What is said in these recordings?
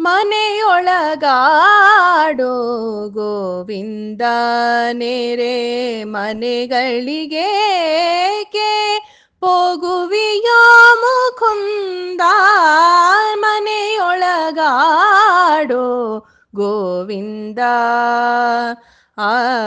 ಮನೆಯೊಳಗಾಡೋ ಗೋವಿಂದ ನೆರೆ ಮನೆಗಳಿಗೇಕೆ ಹೋಗುವಿಯೋ ಮುಕುಂದ ಮನೆಯೊಳಗಾಡೋ ಗೋವಿಂದ ಆ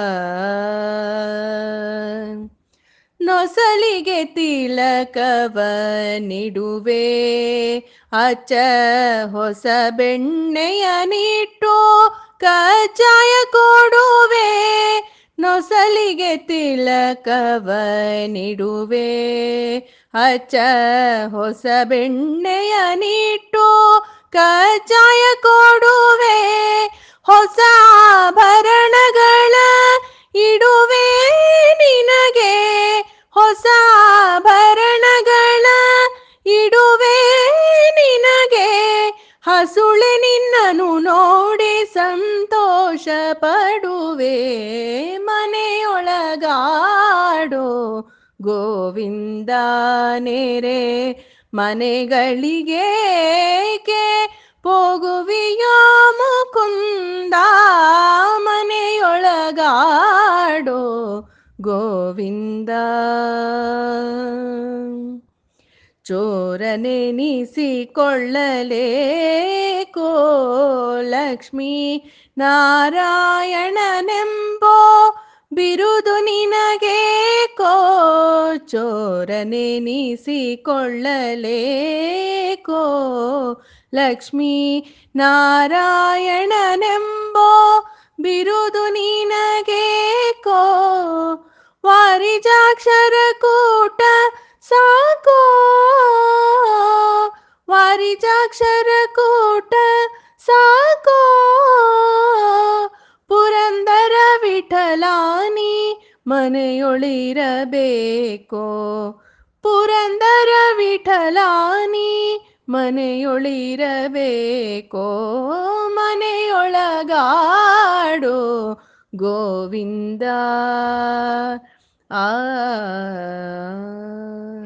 ನೊಸಲಿಗೆ ತಿಲಕವ ನಿಡುವೆ ಅಚ್ಚ ಹೊಸ ಬೆಣ್ಣೆಯ ನಿಟ್ಟು ಕಜ್ಜಾಯ ಕೊಡುವೆ ನೊಸಲಿಗೆ ತಿಲಕವ ನಿಡುವೆ ಅಚ್ಚ ಹೊಸ ಬೆಣ್ಣೆಯ ನಿಟ್ಟು ಕಜ್ಜಾಯ ಕೊಡುವೆ ಹೊಸ ಆಭರಣಗಳ ಇಡುವೆ ನಿನಗೆ ಹೊಸ ಆಭರಣಗಳ ಇಡುವೆ ನಿನಗೆ ಹಸುಳೆ ನಿನ್ನನು ನೋಡಿ ಸಂತೋಷ ಪಡುವೆ ಮನೆಯೊಳಗಾಡೋ ಗೋವಿಂದ ನೆರೆ ಮನೆಗಳಿಗೇಕೆ ಹೋಗುವಿಯೋ ಮುಕುಂದ ಮನೆಯೊಳಗಾಡೋ ಗೋವಿಂದ ಚೋರನೆನಿಸಿಕೊಳ್ಳಲೇಕೋ ಲಕ್ಷ್ಮೀ ನಾರಾಯಣನೆಂಬೋ ಬಿರುದು ನಿನಗೇಕೋ ಚೋರನೆನಿಸಿಕೊಳ್ಳಲೇಕೋ ಲಕ್ಷ್ಮೀ ನಾರಾಯಣನೆಂಬೋ ಬಿರುದು ನಿನಗೇಕೋ ವಾರಿಜಾಕ್ಷರ ಕೂಟ ಸಾಕೋ ವಾರಿಜಾಕ್ಷರ ಕೂಟ ಸಾಕೋ ಪುರಂದರ ವಿಠಲಾನಿ ಮನೆಯೊಳಿರಬೇಕೋ ಪುರಂದರ ವಿಠಲಾನಿ ಮನೆಯೊಳಿರಬೇಕೋ ಮನೆಯೊಳಗಾಡೋ ಗೋವಿಂದ ಆ